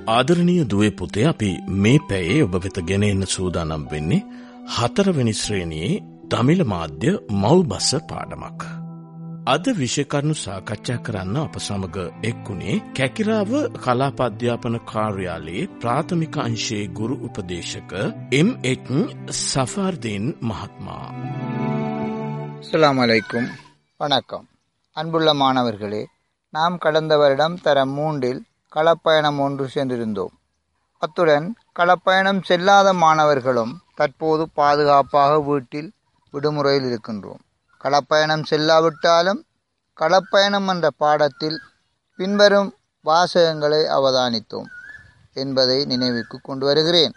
ආදරණීය දුවේ පුතේ අපි මේ පැයේ ඔබ වෙත ගෙන එන්න සූදානම් වෙන්නේ හතරවෙනි ශ්‍රේණියේ දමිළ මාධ්‍ය මව්බස පාඩමක්. අද විෂයකරණු සාකච්ඡා කරන්න අප සමග එක්වුණේ කැකිරාව කලාපධ්‍යාපන කාර්යාලයේ ප්‍රාථමික අංශයේ ගුරු උපදේශක එම්.එච්. සෆාර්දීන් මහත්මා. அஸ்ஸலாமு அலைக்கும் வணக்கம் அன்புள்ள மாணவர்களே நாம் கடந்த வருடம் தரம் மூன்றில் களப்பயணம் ஒன்று சென்றிருந்தோம் அத்துடன் களப்பயணம் செல்லாத மாணவர்களும் தற்போது பாதுகாப்பாக வீட்டில் விடுமுறையில் இருக்கின்றோம் களப்பயணம் செல்லாவிட்டாலும் களப்பயணம் என்ற பாடத்தில் பின்வரும் வாசகங்களை அவதானித்தோம் என்பதை நினைவுக்கு கொண்டு வருகிறேன்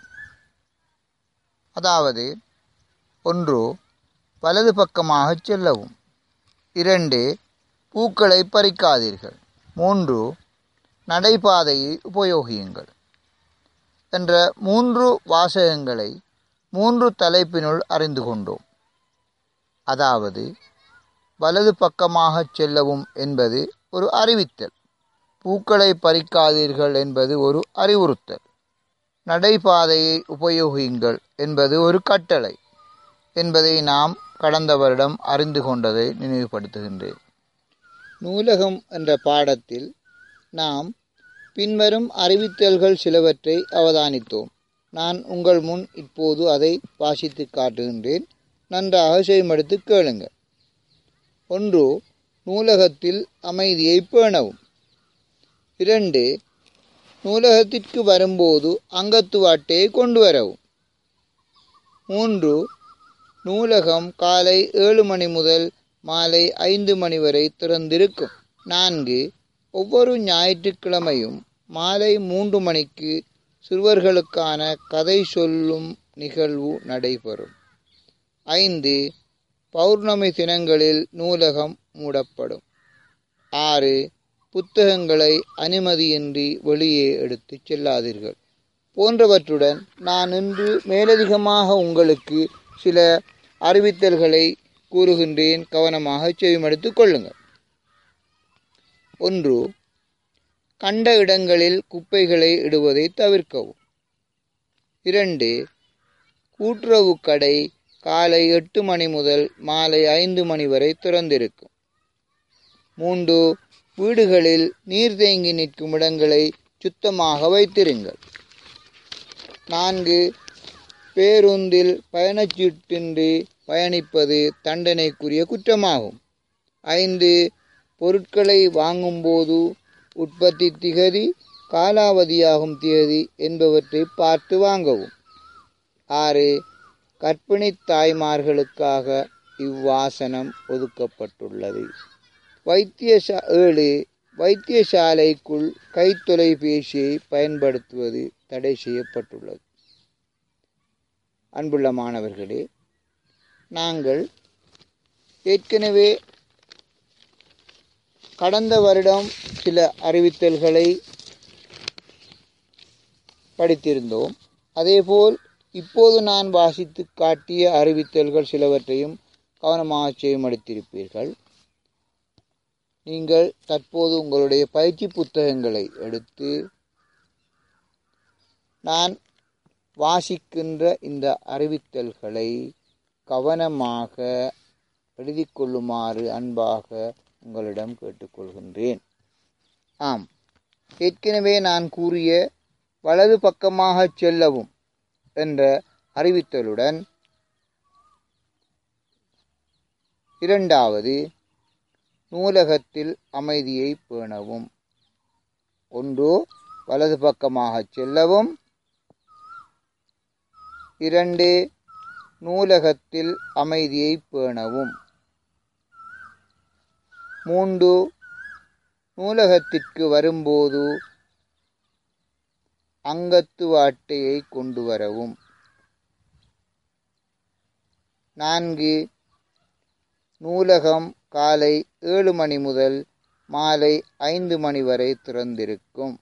அதாவது ஒன்று வலது பக்கமாக செல்லவும் இரண்டு பூக்களை பறிக்காதீர்கள் மூன்று நடைபாதையை உபயோகியுங்கள் என்ற மூன்று வாசகங்களை மூன்று தலைப்பினுள் அறிந்து கொண்டோம் அதாவது வலது பக்கமாக செல்லவும் என்பது ஒரு அறிவித்தல் பூக்களை பறிக்காதீர்கள் என்பது ஒரு அறிவுறுத்தல் நடைபாதையை உபயோகியுங்கள் என்பது ஒரு கட்டளை என்பதை நாம் கடந்த வருடம் அறிந்து கொண்டதை நினைவுபடுத்துகின்றேன் நூலகம் என்ற பாடத்தில் நாம் பின்வரும் அறிவித்தல்கள் சிலவற்றை அவதானித்தோம் நான் உங்கள் முன் இப்போது அதை வாசித்து காட்டுகின்றேன் நன்றாக செய்மடுத்து கேளுங்கள் ஒன்று நூலகத்தில் அமைதியை பேணவும் இரண்டு நூலகத்திற்கு வரும்போது அங்கத்துவாட்டையை கொண்டு வரவும் மூன்று நூலகம் காலை ஏழு மணி முதல் மாலை ஐந்து மணி வரை திறந்திருக்கும் நான்கு ஒவ்வொரு ஞாயிற்றுக்கிழமையும் மாலை மூன்று மணிக்கு சிறுவர்களுக்கான கதை சொல்லும் நிகழ்வு நடைபெறும் ஐந்து பௌர்ணமி தினங்களில் நூலகம் மூடப்படும் ஆறு புத்தகங்களை அனுமதியின்றி வெளியே எடுத்துச் செல்லாதீர்கள் போன்றவற்றுடன் நான் இன்று மேலதிகமாக உங்களுக்கு சில அறிவித்தல்களை கூறுகின்றேன் கவனமாக செவிமடுத்துக் கொள்ளுங்கள் ஒன்று கண்ட இடங்களில் குப்பைகளை இடுவதை தவிர்க்கவும் இரண்டு கூட்டுறவு கடை காலை எட்டு மணி முதல் மாலை ஐந்து மணி வரை திறந்திருக்கும் மூன்று வீடுகளில் நீர் தேங்கி நிற்கும் இடங்களை சுத்தமாக வைத்திருங்கள் நான்கு பேருந்தில் பயணச்சீட்டின்றி பயணிப்பது தண்டனைக்குரிய குற்றமாகும் ஐந்து பொருட்களை வாங்கும்போது உற்பத்தி திகதி காலாவதியாகும் திகதி என்பவற்றை பார்த்து வாங்கவும் ஆறு கர்ப்பிணி தாய்மார்களுக்காக இவ்வாசனம் ஒதுக்கப்பட்டுள்ளது வைத்தியசா ஏழு வைத்தியசாலைக்குள் கைத்தொலைபேசியை பயன்படுத்துவது தடை செய்யப்பட்டுள்ளது அன்புள்ள மாணவர்களே நாங்கள் ஏற்கனவே கடந்த வருடம் சில அறிவித்தல்களை படித்திருந்தோம் அதேபோல் இப்போது நான் வாசித்து காட்டிய அறிவித்தல்கள் சிலவற்றையும் கவனமாக செய்யமடுத்திருப்பீர்கள் நீங்கள் தற்போது உங்களுடைய பயிற்சி புத்தகங்களை எடுத்து நான் வாசிக்கின்ற இந்த அறிவித்தல்களை கவனமாக எழுதி கொள்ளுமாறு அன்பாக உங்களிடம் கேட்டுக்கொள்கின்றேன் ஆம் ஏற்கனவே நான் கூறிய வலது பக்கமாக செல்லவும் என்ற அறிவித்தலுடன் இரண்டாவது நூலகத்தில் அமைதியை பேணவும் ஒன்று வலது பக்கமாக செல்லவும் இரண்டு நூலகத்தில் அமைதியை பேணவும் மூன்று நூலகத்திற்கு வரும்போது அங்கத்துவ அட்டையை கொண்டு வரவும் நான்கு நூலகம் காலை ஏழு மணி முதல் மாலை ஐந்து மணி வரை திறந்திருக்கும்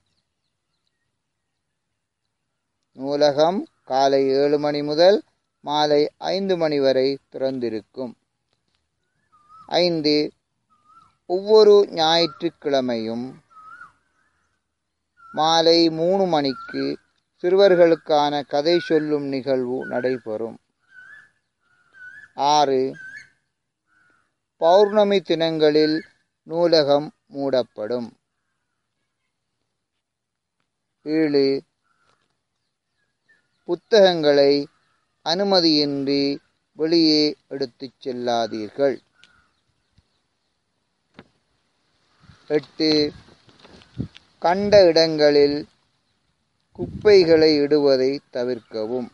நூலகம் காலை ஏழு மணி முதல் மாலை ஐந்து மணி வரை திறந்திருக்கும் ஐந்து ஒவ்வொரு ஞாயிற்றுக்கிழமையும் மாலை மூணு மணிக்கு சிறுவர்களுக்கான கதை சொல்லும் நிகழ்வு நடைபெறும் ஆறு பௌர்ணமி தினங்களில் நூலகம் மூடப்படும் ஏழு புத்தகங்களை அனுமதியின்றி வெளியே எடுத்துச் செல்லாதீர்கள் எட்டு கண்ட இடங்களில் குப்பைகளை இடுவதை தவிர்க்கவும்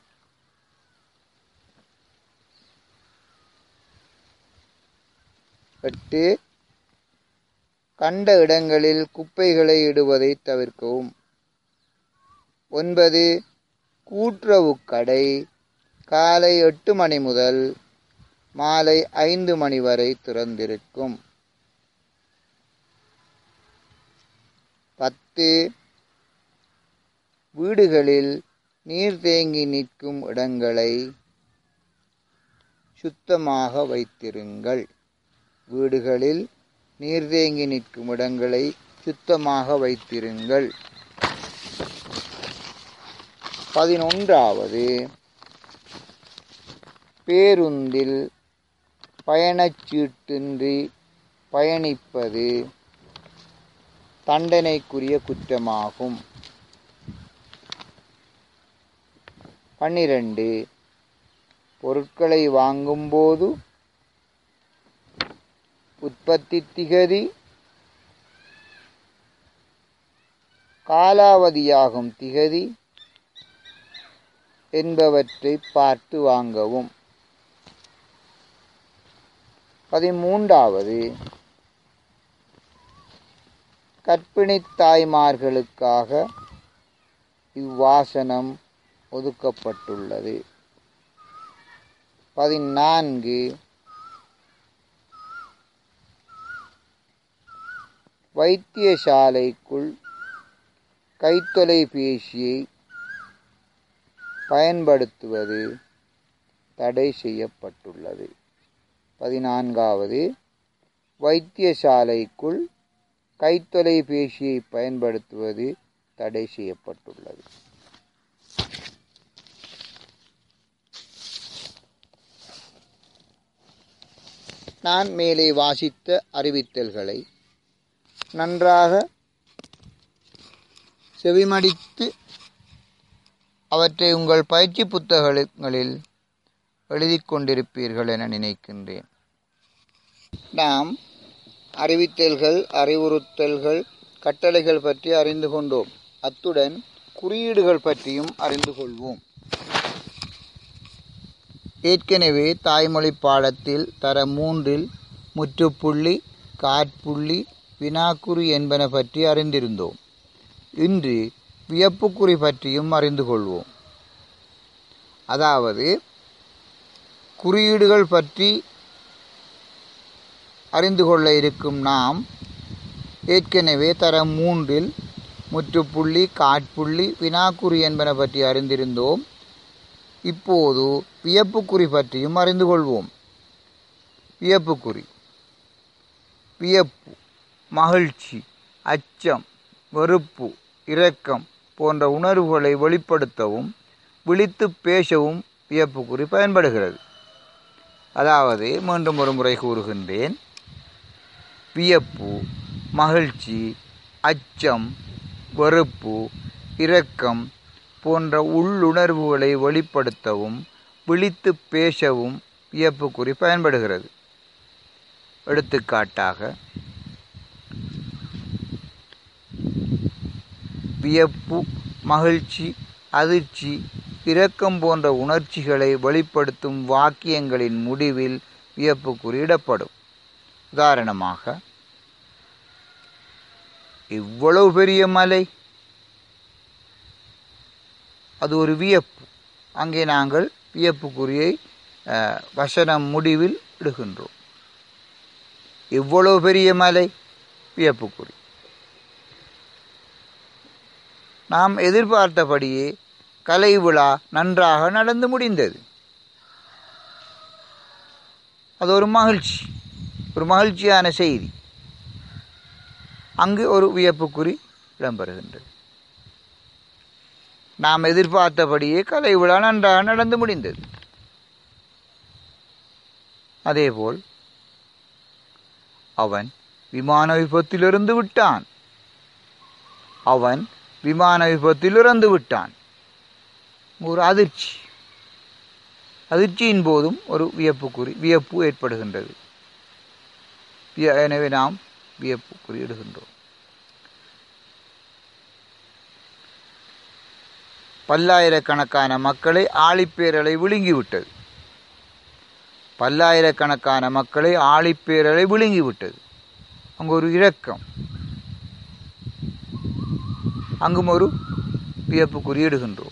எட்டு கண்ட இடங்களில் குப்பைகளை இடுவதை தவிர்க்கவும் ஒன்பது கூட்டுறவு கடை காலை எட்டு மணி முதல் மாலை ஐந்து மணி வரை திறந்திருக்கும் பத்து வீடுகளில் நீர் தேங்கி நிற்கும் இடங்களை சுத்தமாக வைத்திருங்கள் வீடுகளில் நீர் தேங்கி நிற்கும் இடங்களை சுத்தமாக வைத்திருங்கள் பதினொன்றாவது பேருந்தில் பயணச்சீட்டின்றி பயணிப்பது தண்டனைக்குரிய குற்றமாகும் பன்னிரண்டு பொருட்களை வாங்கும்போது உற்பத்தி திகதி காலாவதியாகும் திகதி என்பவற்றை பார்த்து வாங்கவும் பதிமூன்றாவது கர்ப்பிணித் தாய்மார்களுக்காக இவ்வாசனம் ஒதுக்கப்பட்டுள்ளது பதினான்கு வைத்தியசாலைக்குள் கைத்தொலைபேசியை பயன்படுத்துவது தடை செய்யப்பட்டுள்ளது பதினான்காவது வைத்தியசாலைக்குள் கைத்தொலைபேசியை பயன்படுத்துவது தடை செய்யப்பட்டுள்ளது நான் மேலே வாசித்த அறிவித்தல்களை நன்றாக செவிமடித்து அவற்றை உங்கள் பயிற்சி புத்தகங்களில் எழுதிக் கொண்டிருப்பீர்கள் என நினைக்கின்றேன் நாம் அறிவித்தல்கள் அறிவுறுத்தல்கள் கட்டளைகள் பற்றி அறிந்து கொண்டோம் அத்துடன் குறியீடுகள் பற்றியும் அறிந்து கொள்வோம் ஏற்கனவே தாய்மொழி பாடத்தில் தர மூன்றில் முற்றுப்புள்ளி காற்புள்ளி வினாக்குறி என்பன பற்றி அறிந்திருந்தோம் இன்று வியப்புக்குறி பற்றியும் அறிந்து கொள்வோம் அதாவது குறியீடுகள் பற்றி அறிந்து கொள்ள இருக்கும் நாம் ஏற்கனவே தரம் மூன்றில் முற்றுப்புள்ளி காட்புள்ளி வினாக்குறி என்பன பற்றி அறிந்திருந்தோம் இப்போது வியப்புக்குறி பற்றியும் அறிந்து கொள்வோம் வியப்புக்குறி வியப்பு மகிழ்ச்சி அச்சம் வெறுப்பு இரக்கம் போன்ற உணர்வுகளை வெளிப்படுத்தவும் விழித்து பேசவும் வியப்புக்குறி பயன்படுகிறது அதாவது மீண்டும் ஒரு முறை கூறுகின்றேன் வியப்பு மகிழ்ச்சி அச்சம் வெறுப்பு இரக்கம் போன்ற உள்ளுணர்வுகளை வெளிப்படுத்தவும் விழித்து பேசவும் வியப்புக்குறி பயன்படுகிறது எடுத்துக்காட்டாக வியப்பு மகிழ்ச்சி அதிர்ச்சி இரக்கம் போன்ற உணர்ச்சிகளை வெளிப்படுத்தும் வாக்கியங்களின் முடிவில் வியப்புக்குறி இடப்படும் உதாரணமாக இவ்வளவு பெரிய மலை அது ஒரு வியப்பு அங்கே நாங்கள் வியப்புக்குறியை அஹ், வசனம் முடிவில் இடுகின்றோம் இவ்வளவு பெரிய மலை வியப்புக்குறி நாம் எதிர்பார்த்தபடியே கலை விழா நன்றாக நடந்து முடிந்தது அது ஒரு மகிழ்ச்சி ஒரு மகிழ்ச்சியான செய்தி அங்கு ஒரு வியப்புக்குறி இடம்பெறுகின்றது நாம் எதிர்பார்த்தபடியே கலை விழா நன்றாக நடந்து முடிந்தது அதேபோல் அவன் விமான விபத்திலிருந்து விட்டான் அவன் விமான விபத்தில் இறந்து விட்டான் ஒரு அதிர்ச்சி அதிர்ச்சியின் போதும் ஒரு வியப்புக்குறி வியப்பு ஏற்படுகின்றது விய- எனவே நாம் வியப்பு குறியிடுகின்றோம் பல்லாயிரக்கணக்கான மக்களை ஆழிப்பேரலை விழுங்கிவிட்டது பல்லாயிரக்கணக்கான மக்களை ஆழிப்பேரலை விழுங்கிவிட்டது அங்கு ஒரு இரக்கம் அங்கும் ஒரு வியப்பு குறியிடுகின்றோம்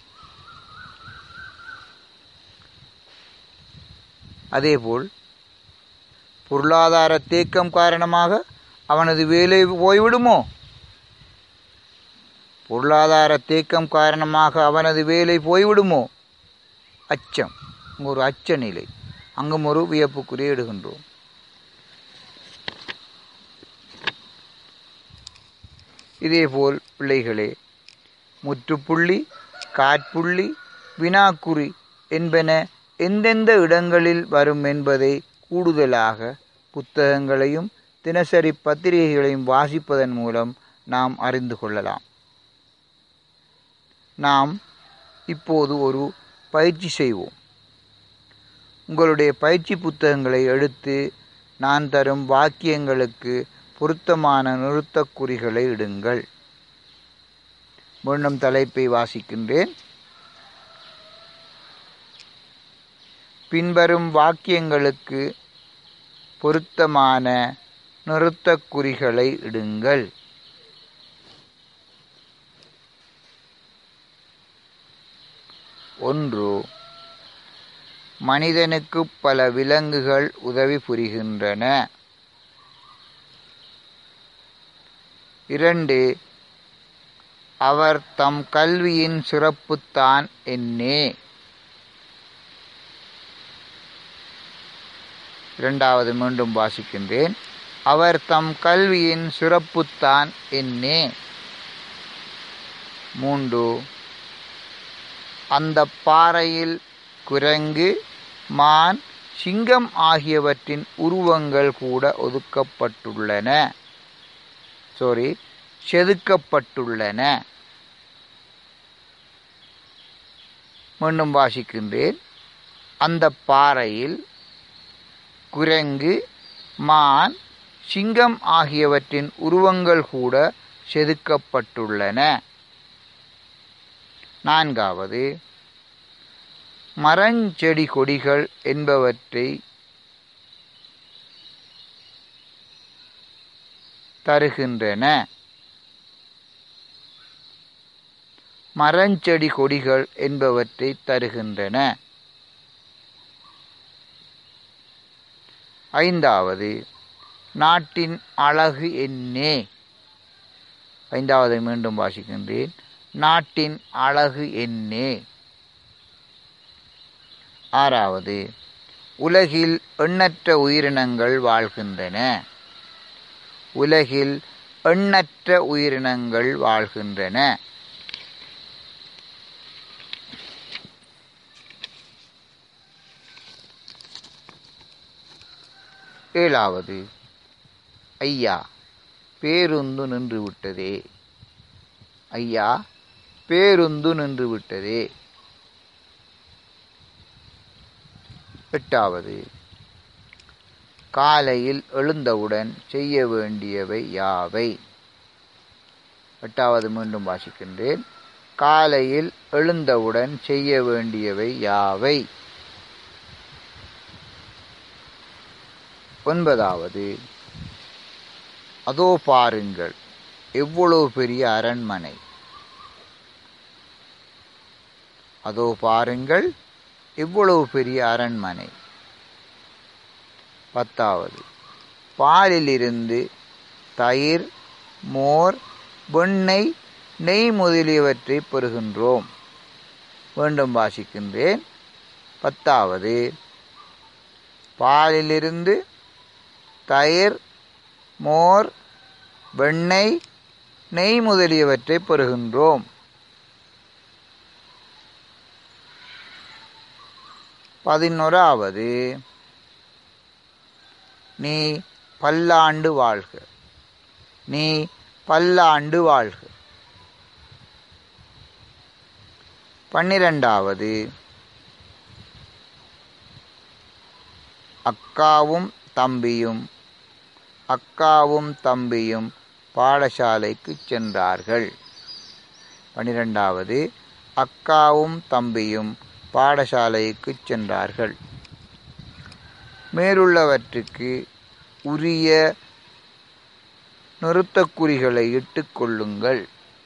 அதேபோல் பொருளாதார தேக்கம் காரணமாக அவனது வேலை போய்விடுமோ பொருளாதார தேக்கம் காரணமாக அவனது வேலை போய்விடுமோ அச்சம் அங்கு ஒரு அச்ச நிலை அங்கும் ஒரு வியப்பு குறியிடுகின்றோம் இதேபோல் பிள்ளைகளே முற்றுப்புள்ளி காற்புள்ளி வினாக்குறி என்பன எந்தெந்த இடங்களில் வரும் என்பதை கூடுதலாக புத்தகங்களையும் தினசரி பத்திரிகைகளையும் வாசிப்பதன் மூலம் நாம் அறிந்து கொள்ளலாம் நாம் இப்போது ஒரு பயிற்சி செய்வோம் உங்களுடைய பயிற்சி புத்தகங்களை எடுத்து நான் தரும் வாக்கியங்களுக்கு பொருத்தமான நிறுத்தக் குறிகளை இடுங்கள் மீண்டும் தலைப்பை வாசிக்கின்றேன் பின்வரும் வாக்கியங்களுக்கு பொருத்தமான நிறுத்தக் குறிகளை இடுங்கள் ஒன்று மனிதனுக்கு பல விலங்குகள் உதவி புரிகின்றன இரண்டு அவர் தம் கல்வியின் சிறப்புத்தான் என்னே இரண்டாவது மீண்டும் வாசிக்கின்றேன் அவர் தம் கல்வியின் சிறப்புத்தான் என்னே மூன்று அந்த பாறையில் குரங்கு மான் சிங்கம் ஆகியவற்றின் உருவங்கள் கூட ஒதுக்கப்பட்டுள்ளன சாரி செதுக்கப்பட்டுள்ளன மீண்டும் வாசிக்கின்றேன் அந்த பாறையில் குரங்கு மான் சிங்கம் ஆகியவற்றின் உருவங்கள் கூட செதுக்கப்பட்டுள்ளன நான்காவது மரஞ்செடி கொடிகள் என்பவற்றை தருகின்றன மரஞ்செடி கொடிகள் என்பவற்றை தருகின்றன ஐந்தாவது நாட்டின் அழகு என்னே ஐந்தாவது மீண்டும் வாசிக்கின்றேன் நாட்டின் அழகு என்னே ஆறாவது உலகில் எண்ணற்ற உயிரினங்கள் வாழ்கின்றன உலகில் எண்ணற்ற உயிரினங்கள் வாழ்கின்றன ஏழாவது ஐயா பேருந்து நின்று விட்டதே ஐயா பேருந்து நின்று விட்டதே எட்டாவது காலையில் எழுந்தவுடன் செய்ய வேண்டியவை யாவை எட்டாவது மீண்டும் வாசிக்கின்றேன் காலையில் எழுந்தவுடன் செய்ய வேண்டியவை யாவை ஒன்பதாவது அதோ பாருங்கள் எவ்வளவு பெரிய அரண்மனை அதோ பாருங்கள் எவ்வளவு பெரிய அரண்மனை பத்தாவது பாலிலிருந்து தயிர் மோர் வெண்ணெய் நெய் முதலியவற்றை பெறுகின்றோம் மீண்டும் வாசிக்கின்றேன் பத்தாவது பாலிலிருந்து தயிர் மோர் வெண்ணெய் நெய் முதலியவற்றை பெறுகின்றோம் பதினோராவது நீ பல்லாண்டு வாழ்க நீ பல்லாண்டு வாழ்க பன்னிரெண்டாவது அக்காவும் தம்பியும் அக்காவும் தம்பியும் பாடசாலைக்கு சென்றார்கள் பன்னிரெண்டாவது அக்காவும் தம்பியும் பாடசாலைக்கு சென்றார்கள் மேலுள்ளவற்றுக்கு உரிய நிறுத்தக்குறிகளை இட்டுக் கொள்ளுங்கள்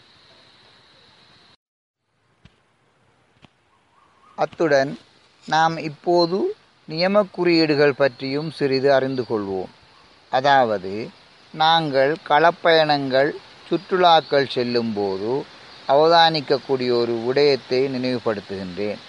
அத்துடன் நாம் இப்போது நியமக் குறியீடுகள் பற்றியும் சிறிது அறிந்து கொள்வோம் அதாவது நாங்கள் களப்பயணங்கள் சுற்றுலாக்கள் செல்லும்போது அவதானிக்கக்கூடிய ஒரு விடயத்தை நினைவுபடுத்துகின்றேன்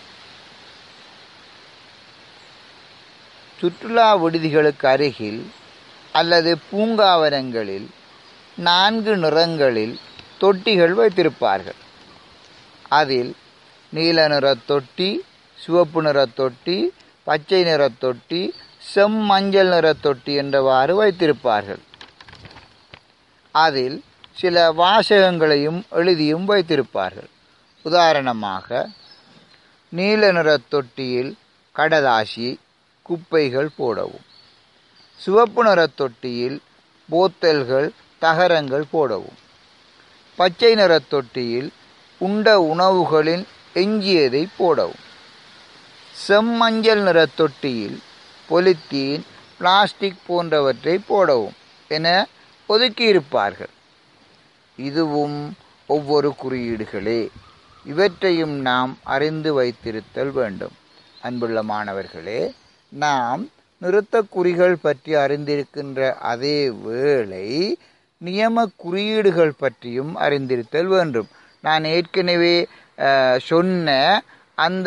சுற்றுலா விடுதிகளுக்கு அருகில் அல்லது பூங்காவனங்களில் நான்கு நிறங்களில் தொட்டிகள் வைத்திருப்பார்கள் அதில் நீல நிற தொட்டி சிவப்பு நிற தொட்டி பச்சை நிற தொட்டி செம்மஞ்சள் நிற தொட்டி என்றவாறு வைத்திருப்பார்கள் அதில் சில வாசகங்களையும் எழுதியும் வைத்திருப்பார்கள் உதாரணமாக நீல நிற தொட்டியில் கடதாசி குப்பைகள் போடவும் சிவப்பு நிற தொட்டியில் போத்தல்கள் தகரங்கள் போடவும் பச்சை நிற தொட்டியில் உண்ட உணவுகளின் எஞ்சியதை போடவும் செம்மஞ்சள் நிற தொட்டியில் பொலித்தீன் பிளாஸ்டிக் போன்றவற்றை போடவும் என ஒதுக்கியிருப்பார்கள் இதுவும் ஒவ்வொரு குறியீடுகளே இவற்றையும் நாம் அறிந்து வைத்திருத்தல் வேண்டும் அன்புள்ள மாணவர்களே நாம் நிறுத்தக் குறிகள் பற்றி அறிந்திருக்கின்ற அதே வேளை நியம குறியீடுகள் பற்றியும் அறிந்திருத்தல் வேண்டும் நான் ஏற்கனவே அஹ், சொன்ன அந்த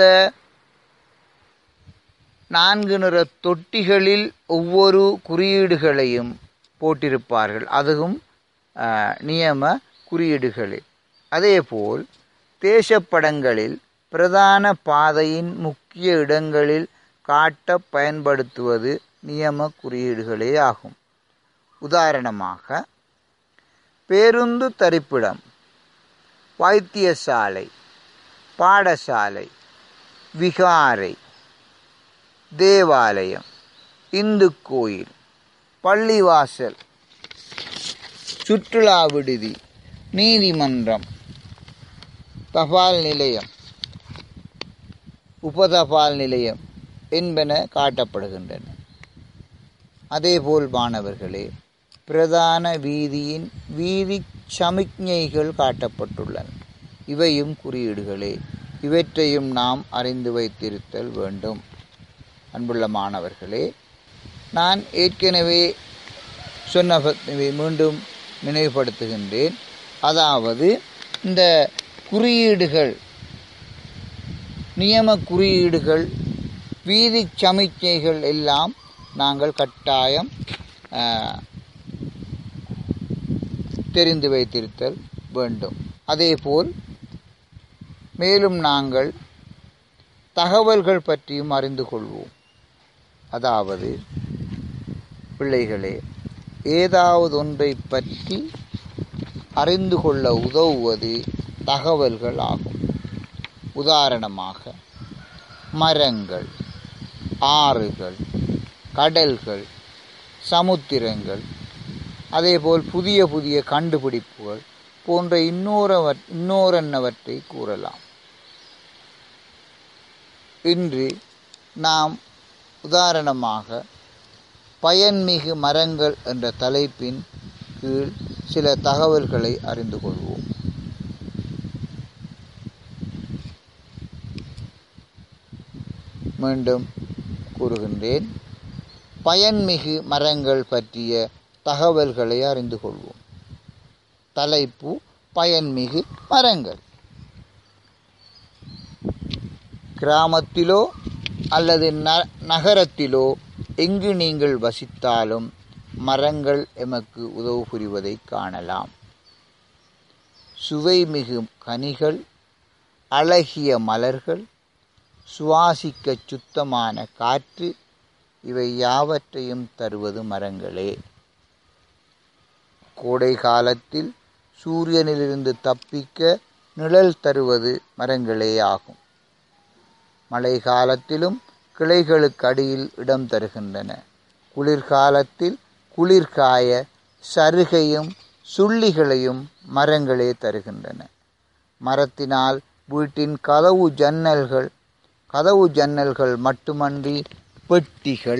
நான்கு நிற தொட்டிகளில் ஒவ்வொரு குறியீடுகளையும் போட்டிருப்பார்கள் அதுவும் அஹ், நியம குறியீடுகளே அதேபோல் தேசப்படங்களில் பிரதான பாதையின் முக்கிய இடங்களில் காட்ட பயன்படுத்துவது நியம குறியீடுகளே ஆகும் உதாரணமாக பேருந்து தரிப்பிடம் வைத்தியசாலை பாடசாலை விகாரை தேவாலயம் இந்து கோயில் பள்ளிவாசல் சுற்றுலா விடுதி நீதிமன்றம் தபால் நிலையம் உபதபால் நிலையம் என்பன காட்டப்படுகின்றன அதேபோல் மாணவர்களே பிரதான வீதியின் வீதி சமிக்ஞைகள் காட்டப்பட்டுள்ளன இவையும் குறியீடுகளே இவற்றையும் நாம் அறிந்து வைத்திருத்தல் வேண்டும் அன்புள்ள மாணவர்களே நான் ஏற்கனவே சொன்ன பற்றி மீண்டும் நினைவுபடுத்துகின்றேன் அதாவது இந்த குறியீடுகள் நியம குறியீடுகள் வீதி சமிக்ஞைகள் எல்லாம் நாங்கள் கட்டாயம் ஆஹ், தெரிந்து வைத்திருத்தல் வேண்டும் அதேபோல் மேலும் நாங்கள் தகவல்கள் பற்றியும் அறிந்து கொள்வோம் அதாவது பிள்ளைகளே ஏதாவது ஒன்றை பற்றி அறிந்து கொள்ள உதவுவது தகவல்கள் ஆகும் உதாரணமாக மரங்கள் ஆறுகள் கடல்கள் சமுத்திரங்கள் அதேபோல் புதிய புதிய கண்டுபிடிப்புகள் போன்ற இன்னொருவற் இன்னோரென்னவற்றை கூறலாம் இன்று நாம் உதாரணமாக பயன்மிகு மரங்கள் என்ற தலைப்பின் கீழ் சில தகவல்களை அறிந்து கொள்வோம் மீண்டும் கூறுகின்றேன் பயன்மிகு மரங்கள் பற்றிய தகவல்களை அறிந்து கொள்வோம் தலைப்பு பயன்மிகு மரங்கள் கிராமத்திலோ அல்லது ந- நகரத்திலோ எங்கு நீங்கள் வசித்தாலும் மரங்கள் எமக்கு உதவு புரிவதை காணலாம் சுவைமிகு கனிகள் அழகிய மலர்கள் சுவாசிக்க சுத்தமான காற்று இவை யாவற்றையும் தருவது மரங்களே கோடை காலத்தில் சூரியனிலிருந்து தப்பிக்க நிழல் தருவது மரங்களே ஆகும் மழை காலத்திலும் கிளைகளுக்கு அடியில் இடம் தருகின்றன குளிர்காலத்தில் குளிர்காய சருகையும் சுள்ளிகளையும் மரங்களே தருகின்றன மரத்தினால் வீட்டின் கதவு ஜன்னல்கள் கதவு ஜன்னல்கள் மட்டுமன்றி பெட்டிகள்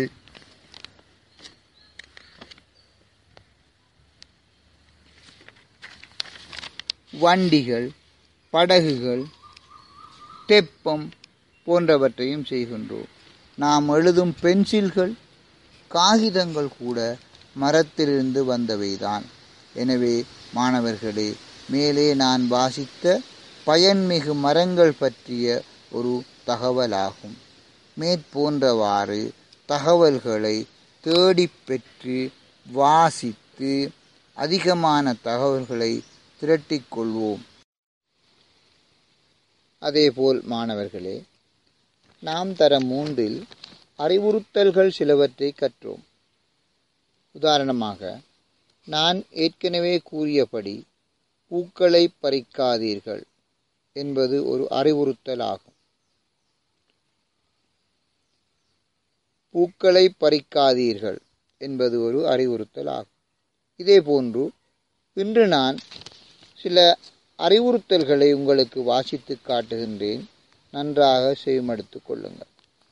வண்டிகள் படகுகள் தெப்பம் போன்றவற்றையும் செய்கின்றோம் நாம் எழுதும் பென்சில்கள் காகிதங்கள் கூட மரத்திலிருந்து வந்தவைதான் எனவே மாணவர்களே மேலே நான் வாசித்த பயன்மிகு மரங்கள் பற்றிய ஒரு தகவலாகும் மேற்போன்றவாறு தகவல்களை தேடிப் பெற்று வாசித்து அதிகமான தகவல்களை திரட்டிக் கொள்வோம் அதேபோல் மாணவர்களே நாம் தர மூன்றில் அறிவுறுத்தல்கள் சிலவற்றை கற்றோம் உதாரணமாக நான் ஏற்கனவே கூறியபடி பூக்களை பறிக்காதீர்கள் என்பது ஒரு அறிவுறுத்தல் ஆகும் பூக்களை பறிக்காதீர்கள் என்பது ஒரு அறிவுறுத்தல் ஆகும் இதேபோன்று இன்று நான் சில அறிவுறுத்தல்களை உங்களுக்கு வாசித்து காட்டுகின்றேன் நன்றாக செவிமடுத்துக் கொள்ளுங்கள்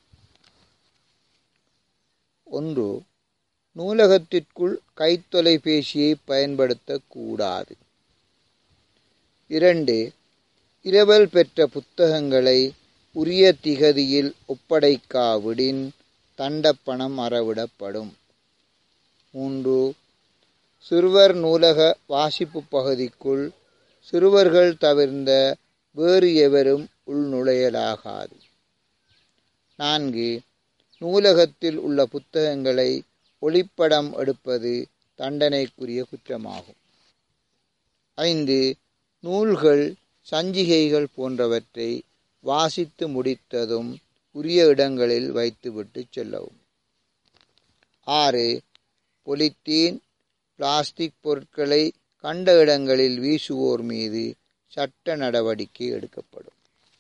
ஒன்று நூலகத்திற்குள் கைத்தொலைபேசியை பயன்படுத்தக்கூடாது இரண்டு இரவல் பெற்ற புத்தகங்களை உரிய திகதியில் ஒப்படைக்காவிடின் தண்டப்பணம் அறவிடப்படும் மூன்று சிறுவர் நூலக வாசிப்பு பகுதிக்குள் சிறுவர்கள் தவிர்ந்த வேறு எவரும் உள்நுழையலாகாது நான்கு நூலகத்தில் உள்ள புத்தகங்களை ஒளிப்படம் எடுப்பது தண்டனைக்குரிய குற்றமாகும் ஐந்து நூல்கள் சஞ்சிகைகள் போன்றவற்றை வாசித்து முடித்ததும் உரிய இடங்களில் வைத்துவிட்டு செல்லவும் ஆறு பொலித்தீன் பிளாஸ்டிக் பொருட்களை கண்ட இடங்களில் வீசுவோர் மீது சட்ட நடவடிக்கை எடுக்கப்படும்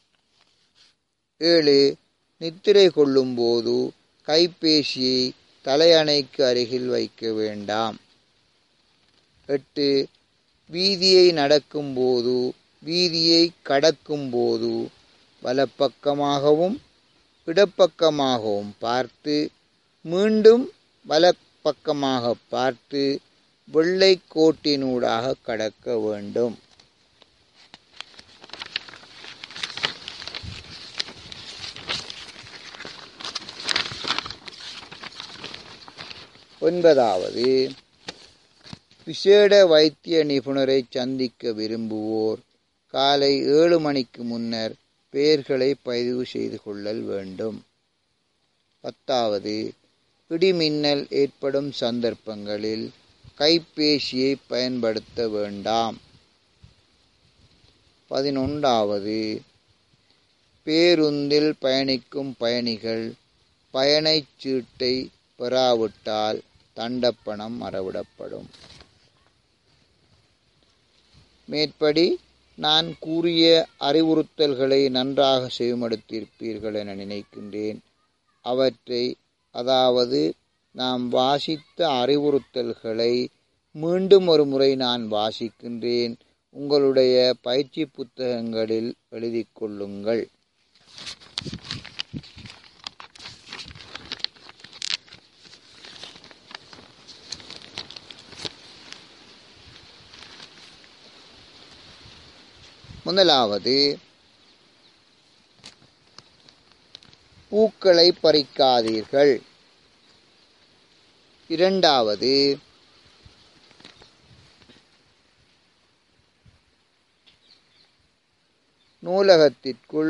ஏழு நித்திரை கொள்ளும்போது கைபேசியை தலையணைக்கு அருகில் வைக்க வேண்டாம் எட்டு வீதியை நடக்கும்போது வீதியை கடக்கும்போது வலப்பக்கமாகவும் இடப்பக்கமாகவும் பார்த்து மீண்டும் வலப்பக்கமாக பார்த்து வெள்ளை கோட்டினூடாக கடக்க வேண்டும் ஒன்பதாவது விசேட வைத்திய நிபுணரை சந்திக்க விரும்புவோர் காலை ஏழு மணிக்கு முன்னர் பெயர்களை பதிவு செய்து கொள்ளல் வேண்டும் பத்தாவது இடிமின்னல் ஏற்படும் சந்தர்ப்பங்களில் கைபேசியை பயன்படுத்த வேண்டாம் பதினொன்றாவது பேருந்தில் பயணிக்கும் பயணிகள் பயணச் சீட்டை பெறாவிட்டால் தண்டப்பணம் மறவிடப்படும் மேற்படி நான் கூறிய அறிவுறுத்தல்களை நன்றாக செவிமடுத்திருப்பீர்கள் என நினைக்கின்றேன் அவற்றை அதாவது நாம் வாசித்த அறிவுறுத்தல்களை மீண்டும் ஒரு முறை நான் வாசிக்கின்றேன் உங்களுடைய பயிற்சி புத்தகங்களில் எழுதிக் கொள்ளுங்கள் முதலாவது பூக்களை பறிக்காதீர்கள் இரண்டாவது நூலகத்திற்குள்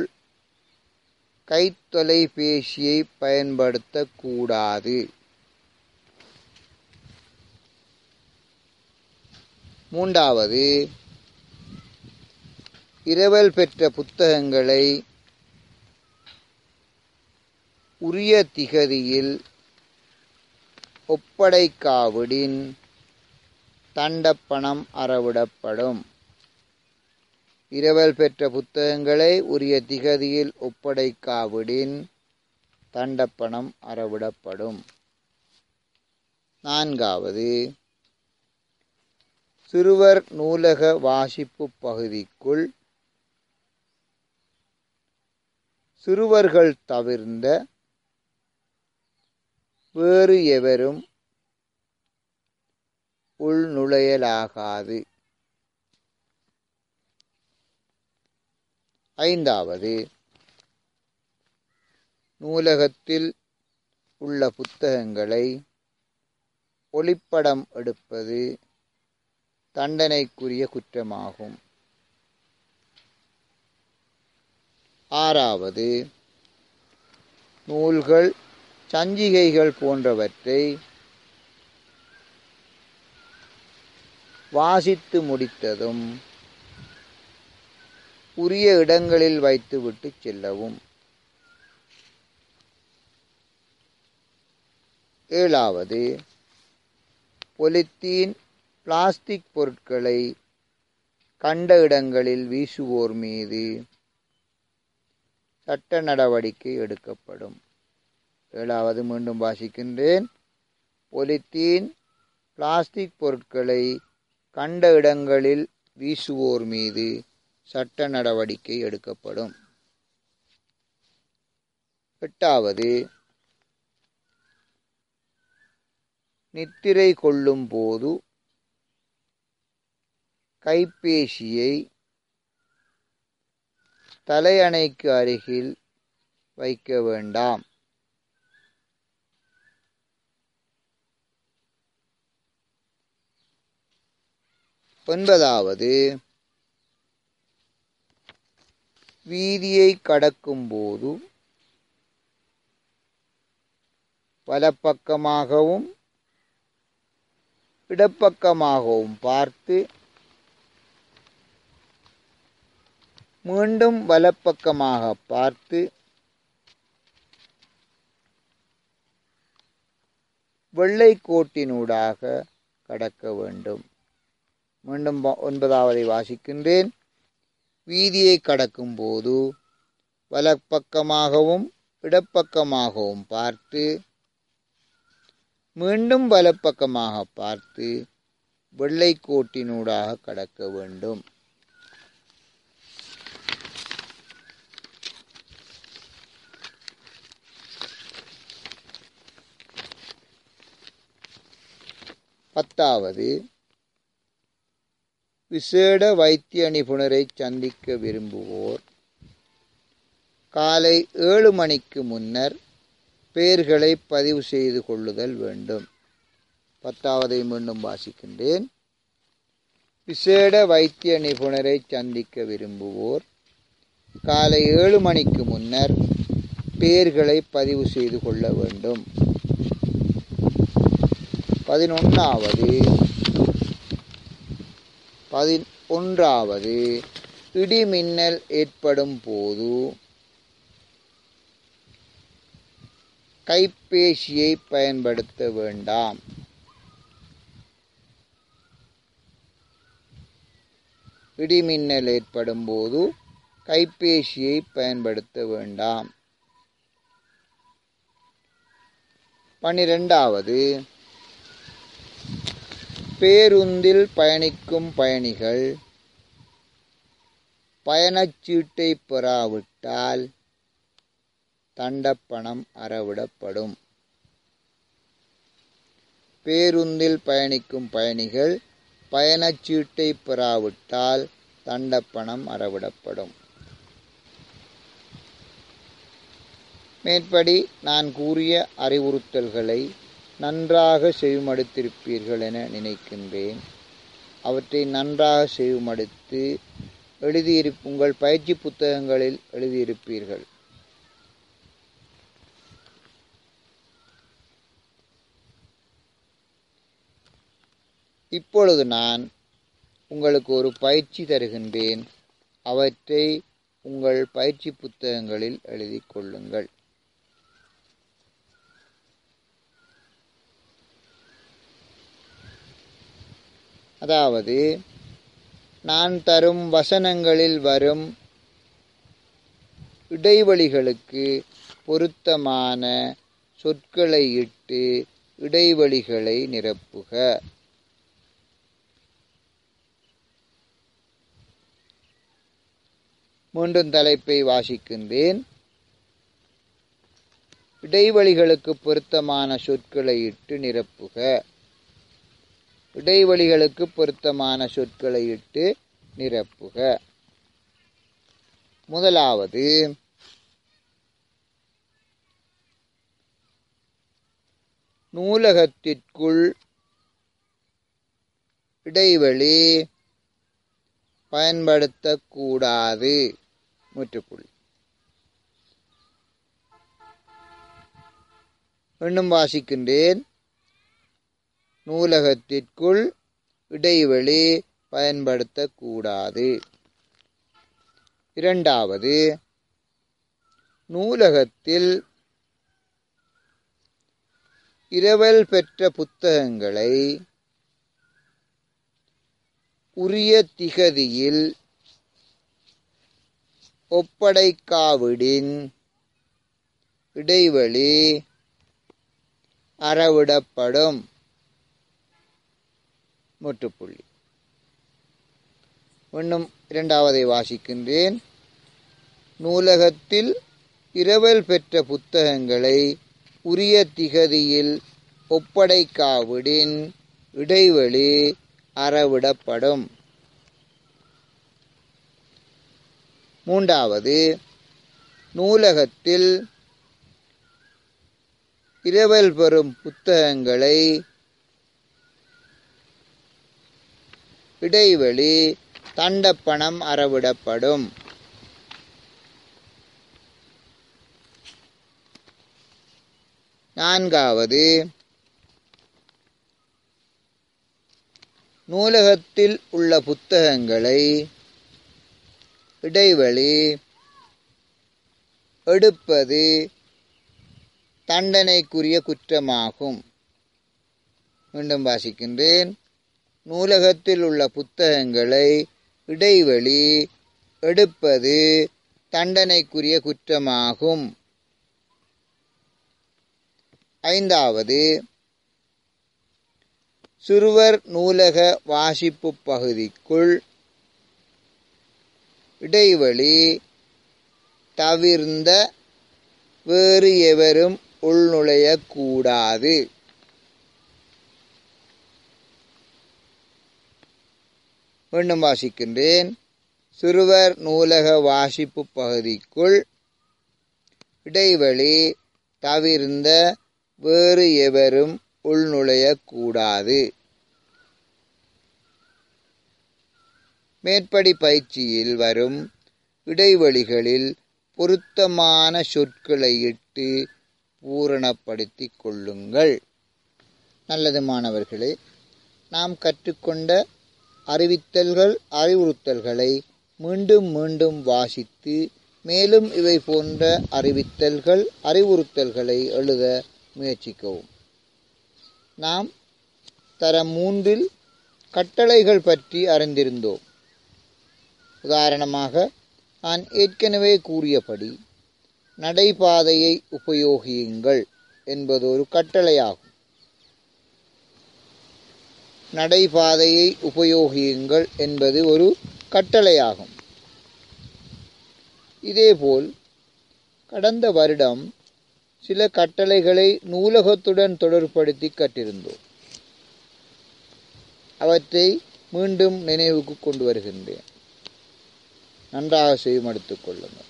கைத்தொலைபேசியை பயன்படுத்தக்கூடாது மூன்றாவது இரவல் பெற்ற புத்தகங்களை உரிய திகதியில் ஒப்படைக்காவிடின் தண்டப்பணம் அறவிடப்படும் இரவல் பெற்ற புத்தகங்களை உரிய திகதியில் ஒப்படைக்காவிடின் தண்டப்பணம் அறவிடப்படும் நான்காவது சிறுவர் நூலக வாசிப்பு பகுதிக்குள் சிறுவர்கள் தவிர்ந்த வேறு எவரும் உள்நுழையலாகாது ஐந்தாவது நூலகத்தில் உள்ள புத்தகங்களை ஒளிப்படம் எடுப்பது தண்டனைக்குரிய குற்றமாகும் ஆறாவது நூல்கள் சஞ்சிகைகள் போன்றவற்றை வாசித்து முடித்ததும் உரிய இடங்களில் வைத்துவிட்டு செல்லவும் ஏழாவது பொலித்தீன் பிளாஸ்டிக் பொருட்களை கண்ட இடங்களில் வீசுவோர் மீது சட்ட நடவடிக்கை எடுக்கப்படும் ஏழாவது மீண்டும் வாசிக்கின்றேன் பொலித்தீன் பிளாஸ்டிக் பொருட்களை கண்ட இடங்களில் வீசுவோர் மீது சட்ட நடவடிக்கை எடுக்கப்படும் எட்டாவது நித்திரை கொள்ளும் போது கைபேசியை தலையணைக்கு அருகில் வைக்க வேண்டாம் ஒன்பதாவது வீதியை கடக்கும்போது வலப்பக்கமாகவும் இடப்பக்கமாகவும் பார்த்து மீண்டும் வலப்பக்கமாக பார்த்து வெள்ளை கோட்டினூடாக கடக்க வேண்டும் மீண்டும் ப- ஒன்பதாவதை வாசிக்கின்றேன் வீதியை கடக்கும்போது வலப்பக்கமாகவும் இடப்பக்கமாகவும் பார்த்து மீண்டும் வலப்பக்கமாக பார்த்து வெள்ளை கோட்டினூடாக கடக்க வேண்டும் பத்தாவது விசேட வைத்திய நிபுணரை சந்திக்க விரும்புவோர் காலை ஏழு மணிக்கு முன்னர் பெயர்களை பதிவு செய்து கொள்ளுதல் வேண்டும் பத்தாவதை மீண்டும் வாசிக்கின்றேன் விசேட வைத்திய நிபுணரை சந்திக்க விரும்புவோர் காலை ஏழு மணிக்கு முன்னர் பெயர்களை பதிவு செய்து கொள்ள வேண்டும் பதினொன்றாவது பதினொன்றாவது இடிமின்னல் ஏற்படும் போது கைபேசியை பயன்படுத்த வேண்டாம் இடிமின்னல் ஏற்படும் போது கைபேசியை பயன்படுத்த வேண்டாம் பனிரெண்டாவது பேருந்தில் பயணிக்கும் பயணிகள் பயணச்சீட்டை பெறாவிட்டால் தண்டப்பணம் அறவிடப்படும் பேருந்தில் பயணிக்கும் பயணிகள் பயணச்சீட்டை பெறாவிட்டால் தண்டப்பணம் அறவிடப்படும் மேற்படி நான் கூறிய அறிவுறுத்தல்களை நன்றாக செவிமடுத்திருப்பீர்கள் என நினைக்கின்றேன் அவற்றை நன்றாக செவிமடுத்து எழுதியிரு உங்கள் பயிற்சி புத்தகங்களில் எழுதியிருப்பீர்கள் இப்பொழுது நான் உங்களுக்கு ஒரு பயிற்சி தருகின்றேன் அவற்றை உங்கள் பயிற்சி புத்தகங்களில் எழுதிக் கொள்ளுங்கள் அதாவது நான் தரும் வசனங்களில் வரும் இடைவெளிகளுக்கு பொருத்தமான சொற்களை இட்டு இடைவெளிகளை நிரப்புக மீண்டும் தலைப்பை வாசிக்கின்றேன் இடைவெளிகளுக்கு பொருத்தமான சொற்களை இட்டு நிரப்புக இடைவெளிகளுக்கு பொருத்தமான சொற்களை இட்டு நிரப்புக முதலாவது நூலகத்திற்குள் இடைவெளி பயன்படுத்தக்கூடாது முற்றுப்புள்ளி இன்னும் வாசிக்கின்றேன் நூலகத்திற்குள் இடைவெளி பயன்படுத்தக்கூடாது இரண்டாவது நூலகத்தில் இரவல் பெற்ற புத்தகங்களை உரிய திகதியில் ஒப்படைக்காவிடின் இடைவெளி அறவிடப்படும் முற்றுப்புள்ளி இன்னும் இரண்டாவதை வாசிக்கின்றேன் நூலகத்தில் இரவல் பெற்ற புத்தகங்களை உரிய திகதியில் ஒப்படைக்காவிடின் இடைவெளி அறவிடப்படும் மூன்றாவது நூலகத்தில் இரவல் பெறும் புத்தகங்களை இடைவெளி தண்டப்பணம் அறவிடப்படும் நான்காவது நூலகத்தில் உள்ள புத்தகங்களை இடைவெளி எடுப்பது தண்டனைக்குரிய குற்றமாகும் மீண்டும் வாசிக்கின்றேன் நூலகத்தில் உள்ள புத்தகங்களை இடைவெளி எடுப்பது தண்டனைக்குரிய குற்றமாகும் ஐந்தாவது சிறுவர் நூலக வாசிப்பு பகுதிக்குள் இடைவெளி தவிர்ந்த வேறு எவரும் உள்நுழையக்கூடாது மீண்டும் வாசிக்கின்றேன் சிறுவர் நூலக வாசிப்பு பகுதிக்குள் இடைவெளி தவிர்ந்த வேறு எவரும் உள்நுழையக்கூடாது மேற்படி பயிற்சியில் வரும் இடைவெளிகளில் பொருத்தமான சொற்களை இட்டு பூரணப்படுத்திக் கொள்ளுங்கள் நல்லது மாணவர்களே நாம் கற்றுக்கொண்ட அறிவித்தல்கள் அறிவுறுத்தல்களை மீண்டும் மீண்டும் வாசித்து மேலும் இவை போன்ற அறிவித்தல்கள் அறிவுறுத்தல்களை எழுத முயற்சிக்கவும் நாம் தரம் மூன்றில் கட்டளைகள் பற்றி அறிந்திருந்தோம் உதாரணமாக நான் ஏற்கனவே கூறியபடி நடைபாதையை உபயோகியுங்கள் என்பது ஒரு கட்டளையாகும் நடைபாதையை உபயோகியுங்கள் என்பது ஒரு கட்டளையாகும் இதேபோல் கடந்த வருடம் சில கட்டளைகளை நூலகத்துடன் தொடர்படுத்தி கற்றிருந்தோம் அவற்றை மீண்டும் நினைவுக்கு கொண்டு வருகின்றேன் நன்றாக செய்யும் எடுத்துக் கொள்ளுங்கள்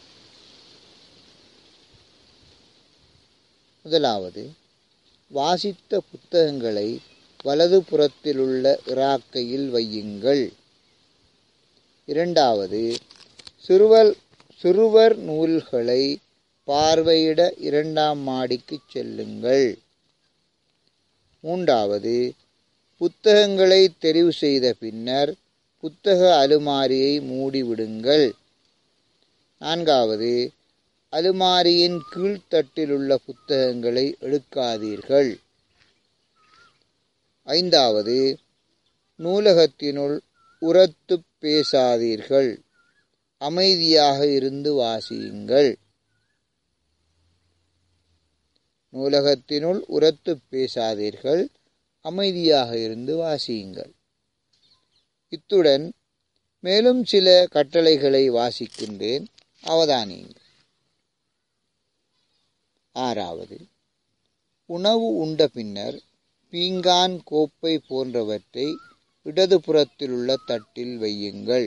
முதலாவது வாசித்த புத்தகங்களை வலது புறத்திலுள்ள இராக்கையில் வையுங்கள் இரண்டாவது சிறுவர் சிறுவர் நூல்களை பார்வையிட இரண்டாம் மாடிக்கு செல்லுங்கள் மூன்றாவது புத்தகங்களை தெரிவு செய்த பின்னர் புத்தக அலுமாரியை மூடிவிடுங்கள் நான்காவது அலுமாரியின் கீழ்த்தட்டில் உள்ள புத்தகங்களை எடுக்காதீர்கள் ஐந்தாவது நூலகத்தினுள் உரத்து பேசாதீர்கள் அமைதியாக இருந்து வாசியுங்கள் நூலகத்தினுள் உரத்து பேசாதீர்கள் அமைதியாக இருந்து வாசியுங்கள் இத்துடன் மேலும் சில கட்டளைகளை வாசிக்கின்றேன் அவதானியுங்கள் ஆறாவது உணவு உண்ட பின்னர் பீங்கான் கோப்பை போன்றவற்றை இடதுபுறத்திலுள்ள தட்டில் வையுங்கள்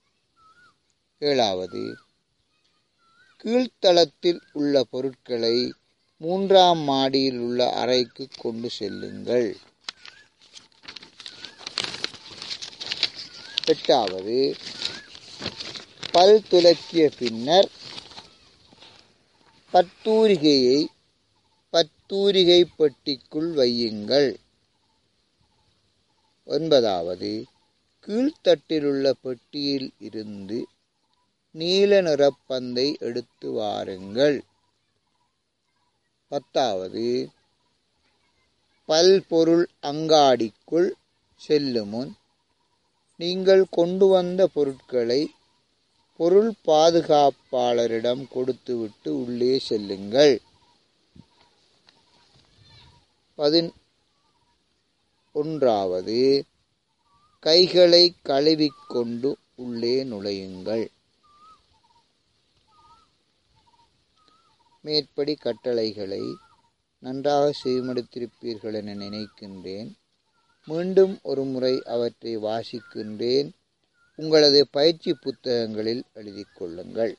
ஏழாவது கீழ்த்தளத்தில் உள்ள பொருட்களை மூன்றாம் மாடியில் உள்ள அறைக்கு கொண்டு செல்லுங்கள் எட்டாவது பல் துலக்கிய பின்னர் பத்தூரிகையை பத்தூரிகை பெட்டிக்குள் வையுங்கள் ஒன்பதாவது கீழ்த்தட்டிலுள்ள பெட்டியில் இருந்து நீல நிறப் பந்தை எடுத்து வாருங்கள் பத்தாவது பல்பொருள் அங்காடிக்குள் செல்லுமுன் நீங்கள் கொண்டு வந்த பொருட்களை பொருள் பாதுகாப்பாளரிடம் கொடுத்துவிட்டு உள்ளே செல்லுங்கள் பதின் ஒன்றாவது கைகளை கழுவிக்கொண்டு உள்ளே நுழையுங்கள் மேற்படி கட்டளைகளை நன்றாக செய்மடுத்திருப்பீர்கள் என நினைக்கின்றேன் மீண்டும் ஒரு முறை அவற்றை வாசிக்கின்றேன் உங்களது பயிற்சி புத்தகங்களில் எழுதிக் கொள்ளுங்கள்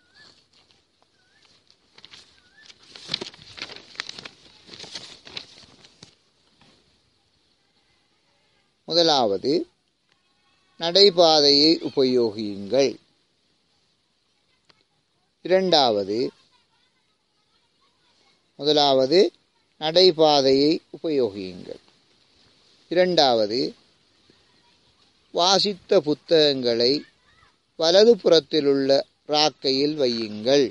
முதலாவது நடைபாதையை உபயோகியுங்கள் இரண்டாவது முதலாவது நடைபாதையை உபயோகியுங்கள் இரண்டாவது வாசித்த புத்தகங்களை வலது புறத்திலுள்ள ராக்கையில் வையுங்கள்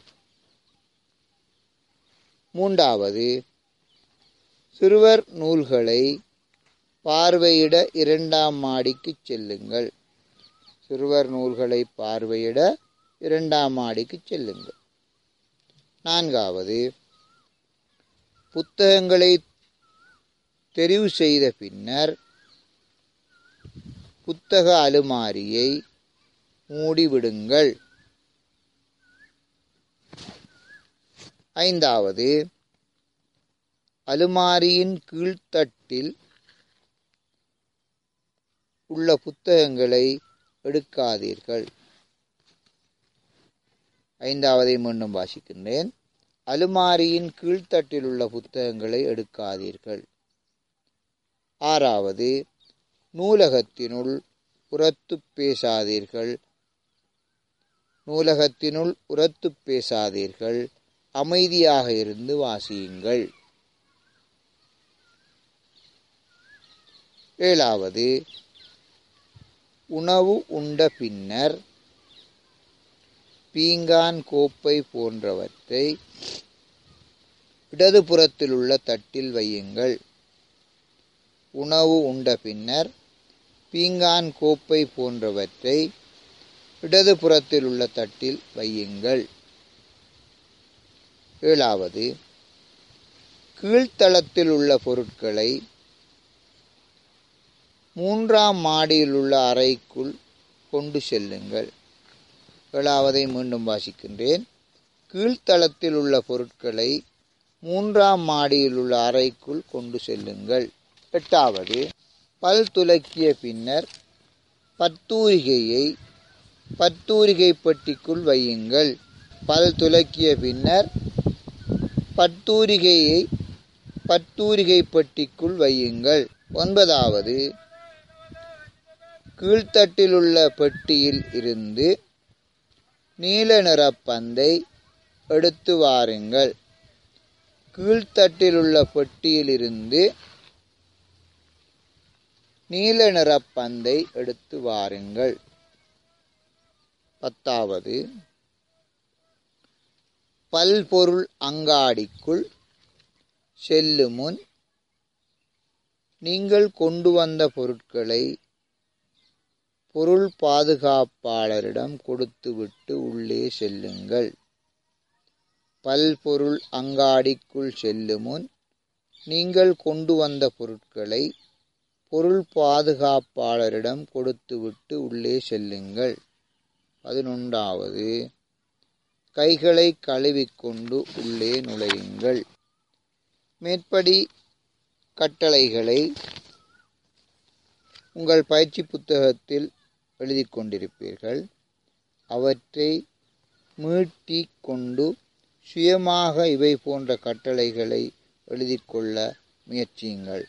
மூன்றாவது சிறுவர் நூல்களை பார்வையிட இரண்டாம் மாடிக்கு செல்லுங்கள் சிறுவர் நூல்களை பார்வையிட இரண்டாம் மாடிக்கு செல்லுங்கள் நான்காவது புத்தகங்களை தெரிவு செய்த பின்னர் புத்தக அலுமாரியை மூடிவிடுங்கள் ஐந்தாவது அலுமாரியின் கீழ்த்தட்டில் உள்ள புத்தகங்களை எடுக்காதீர்கள் ஐந்தாவதை மீண்டும் வாசிக்கின்றேன் அலுமாரியின் கீழ்த்தட்டில் உள்ள புத்தகங்களை எடுக்காதீர்கள் ஆறாவது நூலகத்தினுள் உரத்து பேசாதீர்கள் நூலகத்தினுள் உரத்து பேசாதீர்கள் அமைதியாக இருந்து வாசியுங்கள் ஏழாவது உணவு உண்ட பின்னர் பீங்கான் கோப்பை போன்றவற்றை இடதுபுறத்தில் உள்ள தட்டில் வையுங்கள் உணவு உண்ட பின்னர் பீங்கான் கோப்பை போன்றவற்றை இடதுபுறத்தில் உள்ள தட்டில் வையுங்கள் ஏழாவது கீழ்த்தளத்தில் உள்ள பொருட்களை மூன்றாம் மாடியில் உள்ள அறைக்குள் கொண்டு செல்லுங்கள் ஏழாவதை மீண்டும் வாசிக்கின்றேன் கீழ்த்தளத்தில் உள்ள பொருட்களை மூன்றாம் மாடியில் உள்ள அறைக்குள் கொண்டு செல்லுங்கள் எட்டாவது பல் துலக்கிய பின்னர் பத்தூரிகையை பத்தூரிகை பெட்டிக்குள் வையுங்கள் பல் துலக்கிய பின்னர் பத்தூரிகையை பத்தூரிகை பெட்டிக்குள் வையுங்கள் ஒன்பதாவது கீழ்த்தட்டிலுள்ள பெட்டியில் இருந்து நீல நிற பந்தை எடுத்து வாருங்கள் கீழ்த்தட்டிலுள்ள பெட்டியிலிருந்து நீல நிற பந்தை எடுத்து வாருங்கள் பத்தாவது பல்பொருள் அங்காடிக்குள் செல்லுமுன் நீங்கள் கொண்டு வந்த பொருட்களை பொருள் பாதுகாப்பாளரிடம் கொடுத்துவிட்டு உள்ளே செல்லுங்கள் பல்பொருள் அங்காடிக்குள் செல்லுமுன் நீங்கள் கொண்டு வந்த பொருட்களை பொருள் பாதுகாப்பாளரிடம் கொடுத்துவிட்டு உள்ளே செல்லுங்கள் பதினொன்றாவது கைகளை கழுவிக்கொண்டு உள்ளே நுழையுங்கள் மேற்படி கட்டளைகளை உங்கள் பயிற்சி புத்தகத்தில் எழுதி கொண்டிருப்பீர்கள் அவற்றை மீட்டி கொண்டு சுயமாக இவை போன்ற கட்டளைகளை எழுதிக்கொள்ள முயற்சியுங்கள்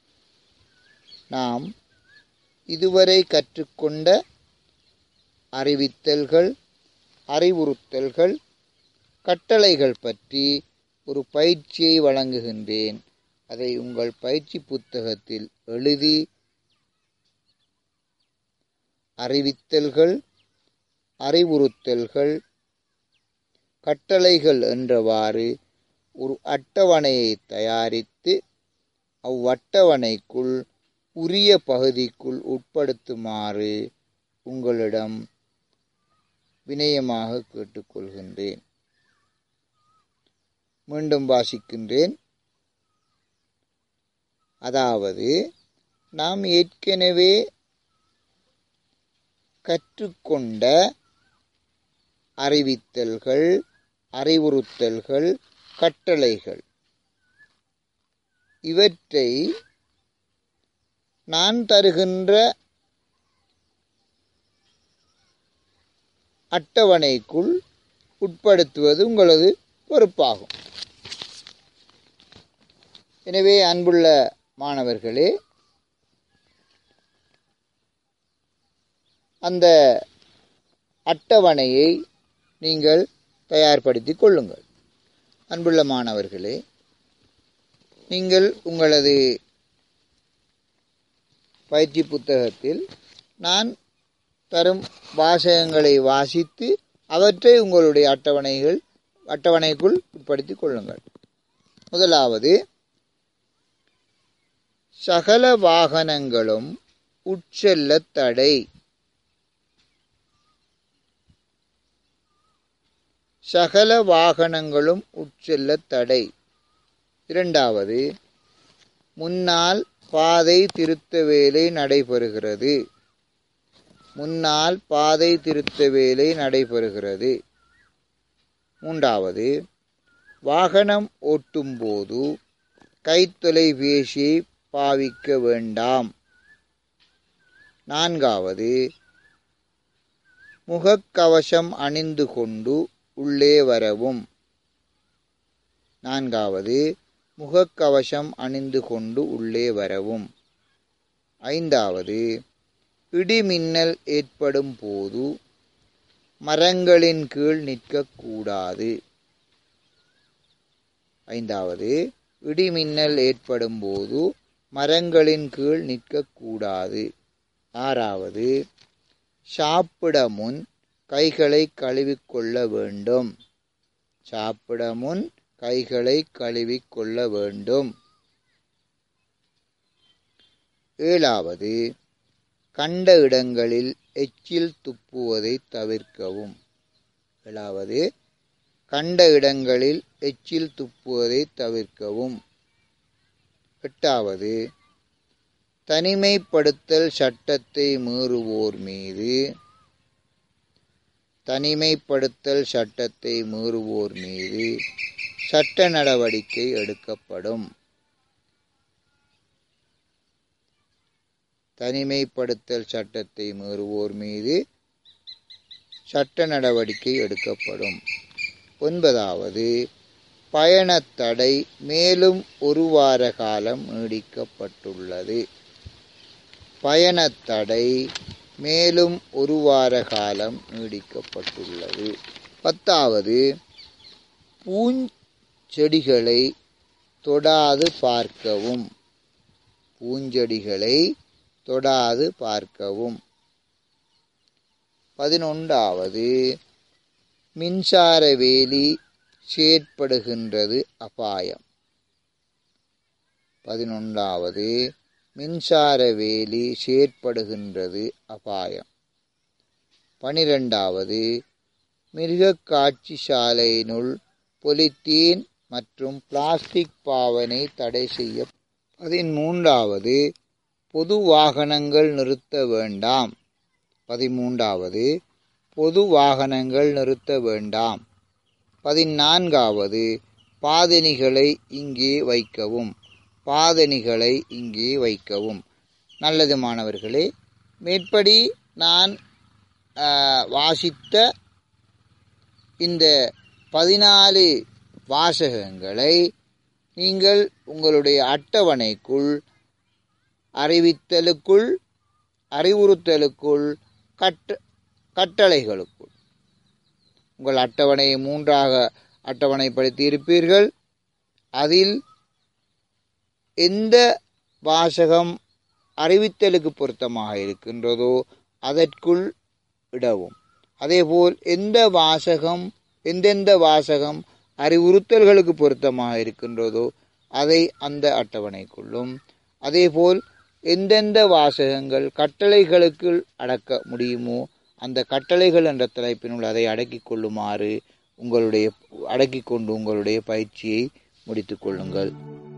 நாம் இதுவரை கற்றுக்கொண்ட அறிவித்தல்கள் அறிவுறுத்தல்கள் கட்டளைகள் பற்றி ஒரு பயிற்சியை வழங்குகின்றேன் அதை உங்கள் பயிற்சி புத்தகத்தில் எழுதி அறிவித்தல்கள் அறிவுறுத்தல்கள் கட்டளைகள் என்றவாறு ஒரு அட்டவணையை தயாரித்து அவ்வட்டவணைக்குள் உரிய பகுதிக்குள் உட்படுத்துமாறு உங்களிடம் வினயமாக கேட்டுக்கொள்கின்றேன் மீண்டும் வாசிக்கின்றேன் அதாவது நாம் ஏற்கனவே கற்றுக்கொண்ட அறிவித்தல்கள் அறிவுறுத்தல்கள் கட்டளைகள் இவற்றை நான் தருகின்ற அட்டவணைக்குள் உட்படுத்துவது உங்களது பொறுப்பாகும் எனவே அன்புள்ள மாணவர்களே அந்த அட்டவணையை நீங்கள் தயார்படுத்திக் கொள்ளுங்கள் அன்புள்ள மாணவர்களே நீங்கள் உங்களது பயிற்சி புத்தகத்தில் நான் தரும் வாசகங்களை வாசித்து அவற்றை உங்களுடைய அட்டவணைகள் அட்டவணைக்குள் உட்படுத்திக் கொள்ளுங்கள் முதலாவது சகல வாகனங்களும் உட்செல்ல தடை சகல வாகனங்களும் உட்செல்ல தடை இரண்டாவது முன்னால் பாதை திருத்த வேலை நடைபெறுகிறது முன்னால் பாதை திருத்த வேலை நடைபெறுகிறது மூன்றாவது வாகனம் ஓட்டும்போது கைத்தொலைபேசியை பாவிக்க வேண்டாம் நான்காவது முகக்கவசம் அணிந்து கொண்டு உள்ளே வரவும் நான்காவது முகக்கவசம் அணிந்து கொண்டு உள்ளே வரவும் ஐந்தாவது இடிமின்னல் ஏற்படும் போது மரங்களின் கீழ் நிற்கக்கூடாது ஐந்தாவது இடிமின்னல் ஏற்படும் போது மரங்களின் கீழ் நிற்கக்கூடாது ஆறாவது சாப்பிட முன் கைகளை கழுவிக்கொள்ள வேண்டும் சாப்பிட முன் கைகளை கழுவிக்கொள்ள வேண்டும் ஏழாவது கண்ட இடங்களில் எச்சில் துப்புவதை தவிர்க்கவும் ஏழாவது கண்ட இடங்களில் எச்சில் துப்புவதை தவிர்க்கவும் எட்டாவது தனிமைப்படுத்தல் சட்டத்தை மீறுவோர் மீது தனிமைப்படுத்தல் சட்டத்தை மீறுவோர் மீது சட்ட நடவடிக்கை எடுக்கப்படும் தனிமைப்படுத்தல் சட்டத்தை மீறுவோர் மீது சட்ட நடவடிக்கை எடுக்கப்படும் ஒன்பதாவது பயணத்தடை மேலும் ஒரு வார காலம் நீடிக்கப்பட்டுள்ளது பயணத்தடை மேலும் ஒரு வார காலம் நீடிக்கப்பட்டுள்ளது பத்தாவது பூஞ்செடிகளை தொடாது பார்க்கவும் பூஞ்செடிகளை தொடாது பார்க்கவும் பதினொன்றாவது மின்சார வேலி செயற்படுகின்றது அபாயம் பதினொன்றாவது மின்சார வேலி செயற்படுகின்றது அபாயம் பனிரெண்டாவது மிருகக் காட்சி சாலையினுள் பொலித்தீன் மற்றும் பிளாஸ்டிக் பாவனை தடை செய்ய பதிமூன்றாவது பொது வாகனங்கள் நிறுத்த வேண்டாம் பதிமூன்றாவது பொது வாகனங்கள் நிறுத்த வேண்டாம் பதினான்காவது பாதணிகளை இங்கே வைக்கவும் பாதணிகளை இங்கே வைக்கவும் நல்லது மாணவர்களே மேற்படி நான் ஆ, வாசித்த இந்த பதினாலு வாசகங்களை நீங்கள் உங்களுடைய அட்டவணைக்குள் அறிவித்தலுக்குள் அறிவுறுத்தலுக்குள் கட்ட கட்டளைகளுக்குள் உங்கள் அட்டவணையை மூன்றாக அட்டவணைப்படுத்தி இருப்பீர்கள் அதில் எந்த வாசகம் அறிவித்தலுக்கு பொருத்தமாக இருக்கின்றதோ அதற்குள் இடவும் அதேபோல் எந்த வாசகம் எந்தெந்த வாசகம் அறிவுறுத்தல்களுக்கு பொருத்தமாக இருக்கின்றதோ அதை அந்த அட்டவணைக்குள்ளும் அதேபோல் எந்தெந்த வாசகங்கள் கட்டளைகளுக்குள் அடக்க முடியுமோ அந்த கட்டளைகள் என்ற தலைப்பினுள் அதை அடக்கிக் கொள்ளுமாறு உங்களுடைய அடக்கிக் கொண்டு உங்களுடைய பயிற்சியை முடித்துக் கொள்ளுங்கள்